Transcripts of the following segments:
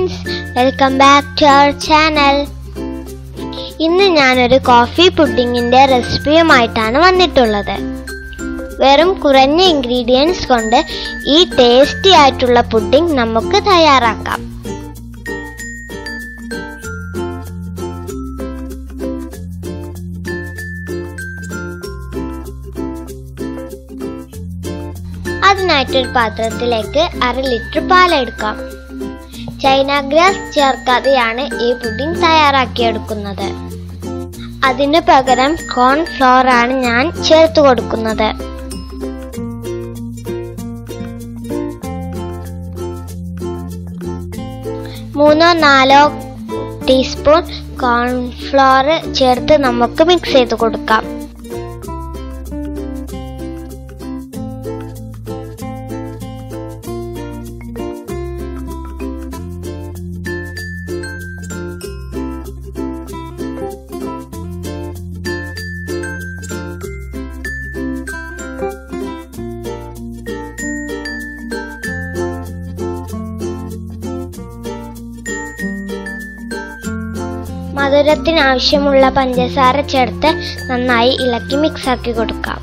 Friends welcome back to our channel ഇന്ന് ഞാനൊരു coffee പുഡിങ്ങിന്റെ റെസിപ്പിയുമായിട്ടാണ് വന്നിട്ടുള്ളത് വെറും കുറഞ്ഞ ഇൻഗ്രീഡിയൻസ് കൊണ്ട് ഈ ടേസ്റ്റി ആയിട്ടുള്ള പുഡിംഗ് നമുക്ക് തയ്യാറാക്കാം അതിനായിട്ടൊരു പാത്രത്തിലേക്ക് അര ലിറ്റർ പാലെടുക്കാം ചൈന ഗ്രാസ് ചേർക്കാതെയാണ് ഈ പുഡിംഗ് തയ്യാറാക്കിയെടുക്കുന്നത് അതിനു പകരം കോൺഫ്ലോർ ആണ് ഞാൻ ചേർത്ത് കൊടുക്കുന്നത് മൂന്നോ നാലോ ടീസ്പൂൺ കോൺഫ്ലോർ ചേർത്ത് നമുക്ക് മിക്സ് ചെയ്ത് കൊടുക്കാം മധുരത്തിന് ആവശ്യമുള്ള പഞ്ചസാര ചേർത്ത് നന്നായി ഇളക്കി മിക്സ് ആക്കി കൊടുക്കാം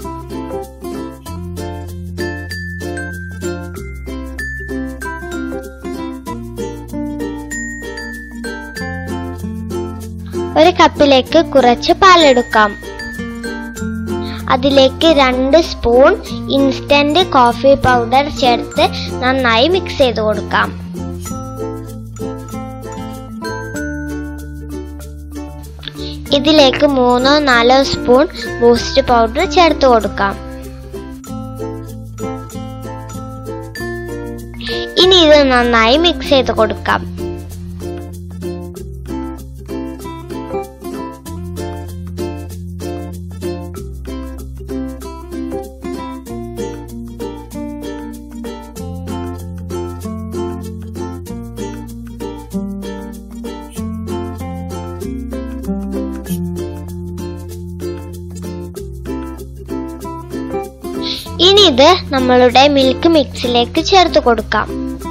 ഒരു കപ്പിലേക്ക് കുറച്ച് പാലെടുക്കാം അതിലേക്ക് രണ്ട് സ്പൂൺ ഇൻസ്റ്റന്റ് കോഫി പൗഡർ ചേർത്ത് നന്നായി മിക്സ് ചെയ്ത് കൊടുക്കാം ഇതിലേക്ക് മൂന്നോ നാലോ സ്പൂൺ ബൂസ്റ്റ് പൗഡർ ചേർത്ത് കൊടുക്കാം ഇനി ഇത് നന്നായി മിക്സ് ചെയ്ത് കൊടുക്കാം ഇനി ഇത് നമ്മളുടെ മിൽക്ക് മിക്സിലേക്ക് ചേർത്ത് കൊടുക്കാം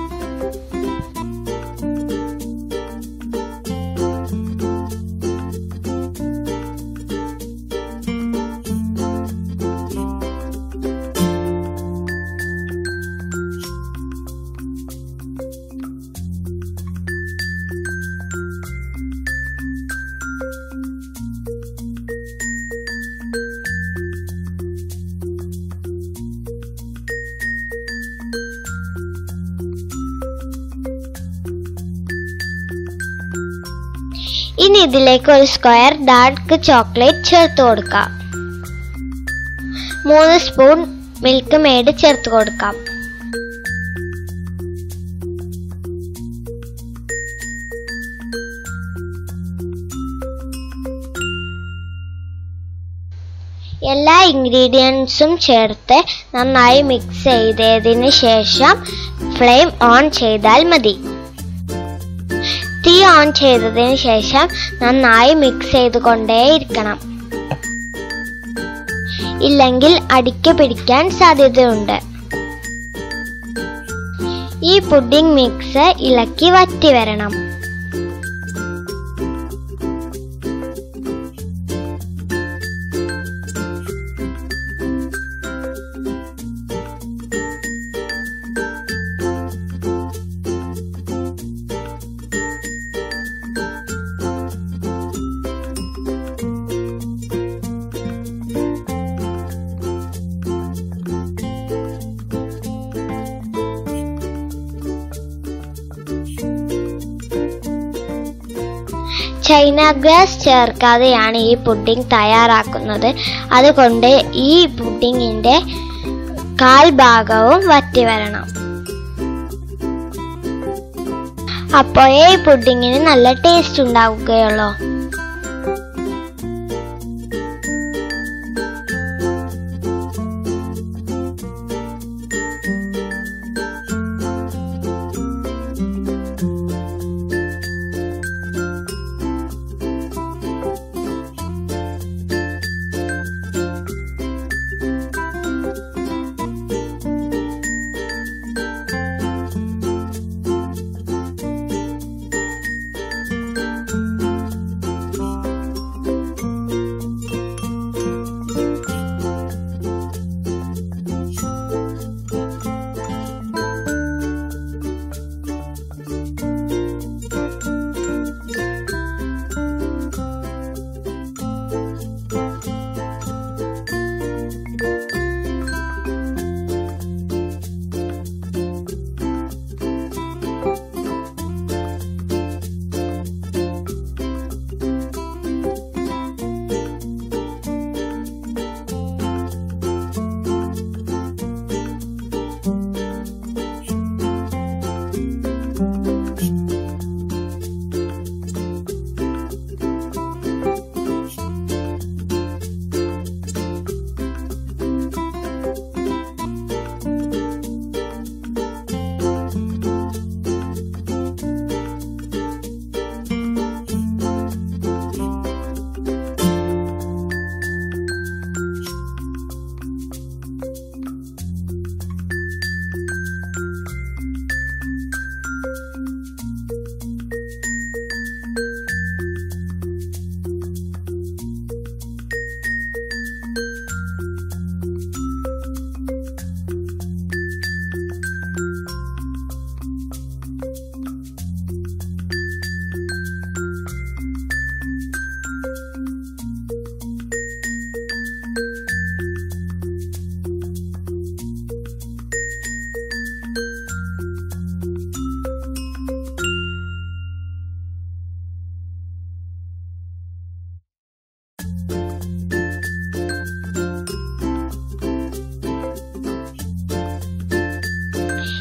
ഇനി ഇതിലേക്ക് ഒരു സ്ക്വയർ ഡാർക്ക് ചോക്ലേറ്റ് ചേർത്ത് കൊടുക്കാം മൂന്ന് സ്പൂൺ മിൽക്ക് മെയ്ഡ് ചേർത്ത് കൊടുക്കാം എല്ലാ ഇൻഗ്രീഡിയൻസും ചേർത്ത് നന്നായി മിക്സ് ചെയ്തതിന് ശേഷം ഫ്ലെയിം ഓൺ ചെയ്താൽ മതി തീ ഓൺ ചെയ്തതിന് ശേഷം നന്നായി മിക്സ് ചെയ്തുകൊണ്ടേയിരിക്കണം ഇല്ലെങ്കിൽ അടിക്ക് പിടിക്കാൻ സാധ്യതയുണ്ട് ഈ പുഡിംഗ് മിക്സ് ഇളക്കി വറ്റി വരണം ചൈന ഗ്രാസ് ചേർക്കാതെയാണ് ഈ പുഡിംഗ് തയ്യാറാക്കുന്നത് അതുകൊണ്ട് ഈ പുഡിങ്ങിന്റെ കാൽ ഭാഗവും വറ്റി വരണം അപ്പോഴേ ഈ പുഡിങ്ങിന് നല്ല ടേസ്റ്റ് ഉണ്ടാവുകയുള്ളൂ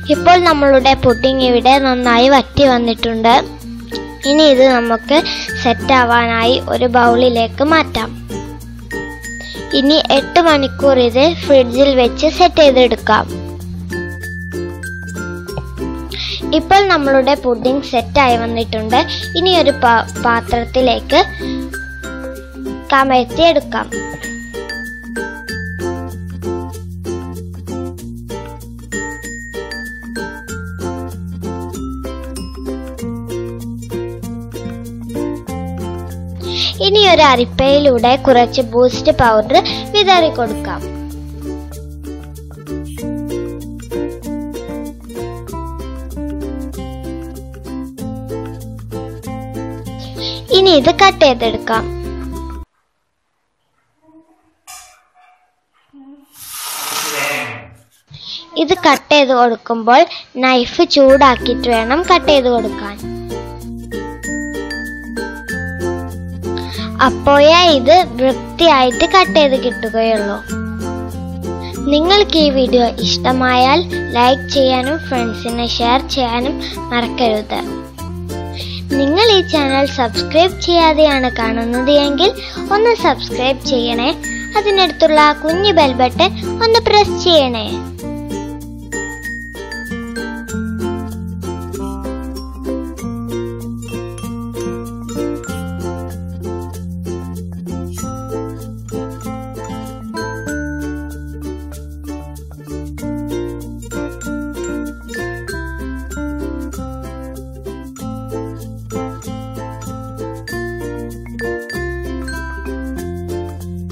ഇപ്പോൾ നമ്മളുടെ പുഡിംഗ് ഇവിടെ നന്നായി വറ്റി വന്നിട്ടുണ്ട് ഇനി ഇത് നമുക്ക് സെറ്റ് ആവാനായി ഒരു ബൗളിലേക്ക് മാറ്റാം ഇനി എട്ട് മണിക്കൂർ ഇത് ഫ്രിഡ്ജിൽ വെച്ച് സെറ്റ് ചെയ്തെടുക്കാം ഇപ്പോൾ നമ്മളുടെ പുഡിംഗ് സെറ്റായി വന്നിട്ടുണ്ട് ഇനി ഒരു പാ- പാത്രത്തിലേക്ക് കമഴ്ത്തി എടുക്കാം ഇനി ഒരു അരിപ്പയിലൂടെ കുറച്ച് ബൂസ്റ്റ് പൗഡർ വിതറി കൊടുക്കാം ഇനി ഇത് കട്ട് ചെയ്തെടുക്കാം ഇത് കട്ട് ചെയ്ത് കൊടുക്കുമ്പോൾ നൈഫ് ചൂടാക്കിയിട്ട് വേണം കട്ട് ചെയ്ത് കൊടുക്കാൻ അപ്പോഴേ ഇത് വൃത്തിയായിട്ട് കട്ട് ചെയ്ത് കിട്ടുകയുള്ളൂ നിങ്ങൾക്ക് ഈ വീഡിയോ ഇഷ്ടമായാൽ ലൈക്ക് ചെയ്യാനും ഫ്രണ്ട്സിനെ ഷെയർ ചെയ്യാനും മറക്കരുത് നിങ്ങൾ ഈ ചാനൽ സബ്സ്ക്രൈബ് ചെയ്യാതെയാണ് കാണുന്നത് എങ്കിൽ ഒന്ന് സബ്സ്ക്രൈബ് ചെയ്യണേ അതിനടുത്തുള്ള ആ കുഞ്ഞു ബെൽ ബട്ടൺ ഒന്ന് പ്രസ് ചെയ്യണേ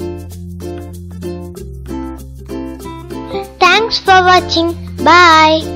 Thanks for watching. Bye.